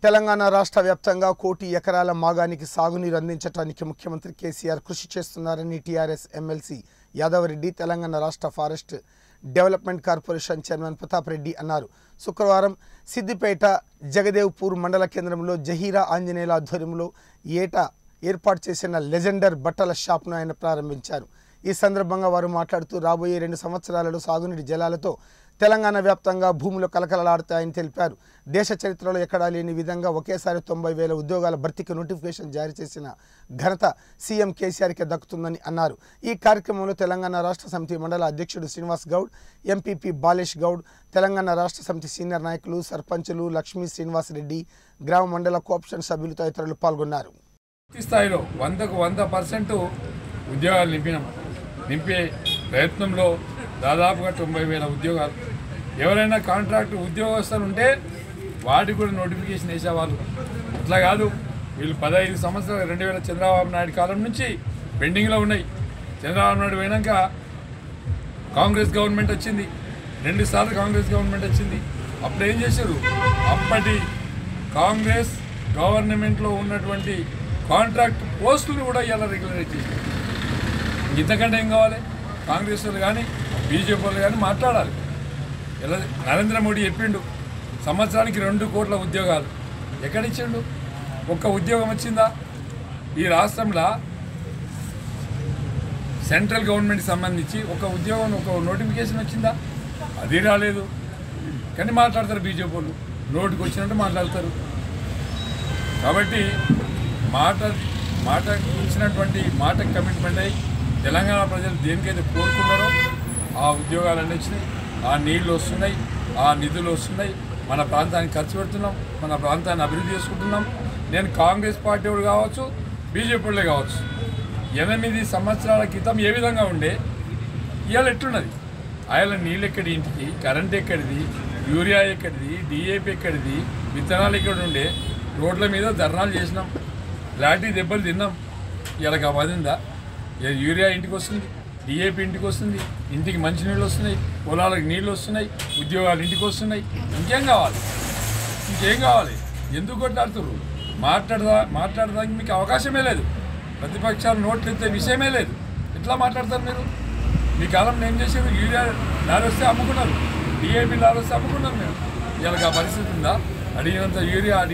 తెలంగాణ రాష్ట్ర వ్యాప్తంగా కోటి ఎకరాల మాగానికి సాగునీరు అందించడానికి ముఖ్యమంత్రి కేసీఆర్ కృషి చేస్తున్నారని టీఆర్ఎస్ ఎమ్మెల్సీ యాదవరెడ్డి తెలంగాణ రాష్ట్ర forest development corporation chairman Pratap Reddy అన్నారు శుక్రవారం సిద్దిపేట జగదేవ్పూర్ మండల కేంద్రంలో జహీరా ఆంజనేయుల ఆధ్వర్యంలో ఏటా ఏర్పాటు చేసిన లెజెండర్ బట్టల షాప్ను ఆయన ప్రారంభించారు ఈ సందర్భంగా వారు మాట్లాడుతూ రాబోయే రెండు సంవత్సరాలలో సాగునీటి జలాలతో తెలంగాణ వ్యాప్తంగా భూములు కలకలలాడుతాయని తెలిపారు దేశ చరిత్రలో ఎక్కడా లేని విధంగా ఒకేసారి తొంభై వేల ఉద్యోగాల భర్తీకి నోటిఫికేషన్ జారీ చేసిన ఘనత సీఎం కేసీఆర్కే దక్కుతుందని అన్నారు ఈ కార్యక్రమంలో తెలంగాణ రాష్ట్ర సమితి మండల అధ్యక్షుడు శ్రీనివాస్ గౌడ్ ఎంపీపీ బాలేష్ గౌడ్ తెలంగాణ రాష్ట్ర సమితి సీనియర్ నాయకులు సర్పంచులు లక్ష్మీ శ్రీనివాస్ రెడ్డి గ్రామ మండల కోఆప్షన్ సభ్యులు తదితరులు పాల్గొన్నారు పూర్తి స్థాయిలో వందకు వంద పర్సెంట్ ఉద్యోగాలు నింపినాం నింపే ప్రయత్నంలో దాదాపుగా తొంభై వేల ఉద్యోగాలు ఎవరైనా కాంట్రాక్ట్ ఉద్యోగస్తులు ఉంటే వాటికి కూడా నోటిఫికేషన్ వేసేవాళ్ళు అట్లా కాదు వీళ్ళు పదహైదు సంవత్సరాలు రెండు వేల చంద్రబాబు నాయుడు కాలం నుంచి పెండింగ్లో ఉన్నాయి చంద్రబాబు నాయుడు పోయినాక కాంగ్రెస్ గవర్నమెంట్ వచ్చింది రెండు సార్లు కాంగ్రెస్ గవర్నమెంట్ వచ్చింది అప్పుడు ఏం చేశారు అప్పటి కాంగ్రెస్ గవర్నమెంట్లో ఉన్నటువంటి కాంట్రాక్ట్ పోస్టులు కూడా ఇలా రెగ్యులరైజ్ చేశారు ఇంతకంటే ఏం కావాలి కాంగ్రెస్ వాళ్ళు కానీ బీజేపీ వాళ్ళు కానీ మాట్లాడాలి ఇలా నరేంద్ర మోడీ చెప్పిండు సంవత్సరానికి రెండు కోట్ల ఉద్యోగాలు ఎక్కడిచ్చిండు ఒక్క ఉద్యోగం వచ్చిందా ఈ రాష్ట్రంలో సెంట్రల్ గవర్నమెంట్కి సంబంధించి ఒక ఉద్యోగం ఒక నోటిఫికేషన్ వచ్చిందా అది రాలేదు కానీ మాట్లాడతారు బీజేపీ వాళ్ళు నోటికి వచ్చినట్టు మాట్లాడతారు కాబట్టి మాట మాట ఇచ్చినటువంటి మాటకు కమిట్మెంట్ అయ్యి తెలంగాణ ప్రజలు దేనికైతే కోరుకున్నారో ఆ ఉద్యోగాలన్నీ వచ్చినాయి ఆ నీళ్లు వస్తున్నాయి ఆ నిధులు వస్తున్నాయి మన ప్రాంతానికి ఖర్చు పెడుతున్నాం మన ప్రాంతాన్ని అభివృద్ధి చేసుకుంటున్నాం నేను కాంగ్రెస్ పార్టీ వాడు కావచ్చు బీజేపీ వాళ్ళే కావచ్చు ఎనిమిది సంవత్సరాల క్రితం ఏ విధంగా ఉండే ఇవాళ ఎట్లున్నది ఆయన నీళ్ళు ఎక్కడి ఇంటికి కరెంట్ ఎక్కడిది యూరియా ఎక్కడిది డిఏపి ఎక్కడిది విత్తనాలు ఎక్కడ ఉండే రోడ్ల మీద ధర్నాలు చేసినాం లాఠీ దెబ్బలు తిన్నాం ఇలా కాపాదిందా ఇక యూరియా ఇంటికి వస్తుంది డిఏపి ఇంటికి వస్తుంది ఇంటికి మంచి నీళ్ళు వస్తున్నాయి పొలాలకు నీళ్ళు వస్తున్నాయి ఉద్యోగాలు ఇంటికి వస్తున్నాయి ఇంకేం కావాలి ఇంకేం కావాలి ఎందుకు కొట్లాడుతున్నారు మాట్లాడదా మాట్లాడడానికి మీకు అవకాశమే లేదు ప్రతిపక్షాలు నోట్లు ఎత్తే విషయమే లేదు ఎట్లా మాట్లాడతారు మీరు మీ కాలంలో ఏం చేశారు యూరియా లారీ వస్తే అమ్ముకున్నారు డిఏపి లారీ వస్తే అమ్ముకున్నారు మీరు ఇలాగ ఆ పరిస్థితి ఉందా అడిగినంత యూరియా అడిగి